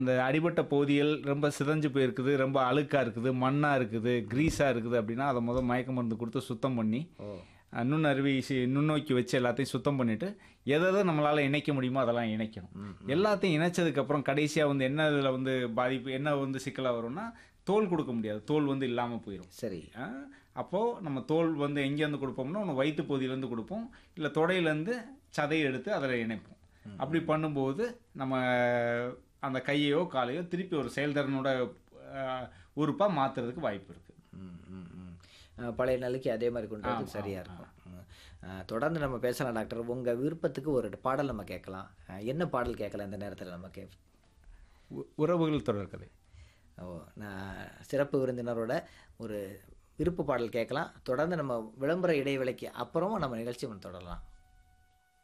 இந்த அடிபட்ட பகுதிகள் ரொம்ப சிதைஞ்சு போயிருக்குது ரொம்ப அழுக்காக இருக்குது மண்ணாக இருக்குது க்ரீஸாக இருக்குது அப்படின்னா அதை முதல் மயக்க மருந்து கொடுத்து சுத்தம் பண்ணி ஓ அஹ், நுண்ணருவி சி- நுண்ணோக்கி வச்சு எல்லாத்தையும் சுத்தம் பண்ணிட்டு எதை எதை நம்மளால் இணைக்க முடியுமோ அதெல்லாம் இணைக்கணும் எல்லாத்தையும் இணைச்சதுக்கப்புறம் கடைசியாக வந்து என்ன இதில் வந்து பாதிப்பு என்ன வந்து சிக்கலாக வரும்னா தோல் கொடுக்க முடியாது தோல் வந்து இல்லாமல் போயிடும் சரி அப்போது நம்ம தோல் வந்து எங்கேருந்து கொடுப்போம்னா ஒன்று வயிற்று பகுதியிலேருந்து கொடுப்போம் இல்லை தொடையிலேருந்து சதையை எடுத்து அதில் இணைப்போம் அப்படி பண்ணும்போது நம்ம அந்த கையையோ காலையோ திருப்பி ஒரு செயல்திறனோட உறுப்பாக மாற்றுறதுக்கு வாய்ப்பு இருக்குது ம், ம், ம். அஹ், பழைய நிலைக்கு அதே மாதிரி கொண்டு வரது சரியாக இருக்கும் ம். அஹ், தொடர்ந்து நம்ம பேசலாம் டாக்டர் உங்கள் விருப்பத்துக்கு ஒரு பாடல் நம்ம கேட்கலாம் அஹ், என்ன பாடல் கேட்கலாம் இந்த நேரத்தில் நம்ம கே உ- உறவுகள் தொடர்கதை ஓ நான் சிறப்பு விருந்தினரோட ஒரு விருப்ப பாடல் கேட்கலாம் தொடர்ந்து நம்ம விளம்பர இடைவேளைக்கு அப்புறமும் நம்ம நிகழ்ச்சி நம்ம தொடரலாம்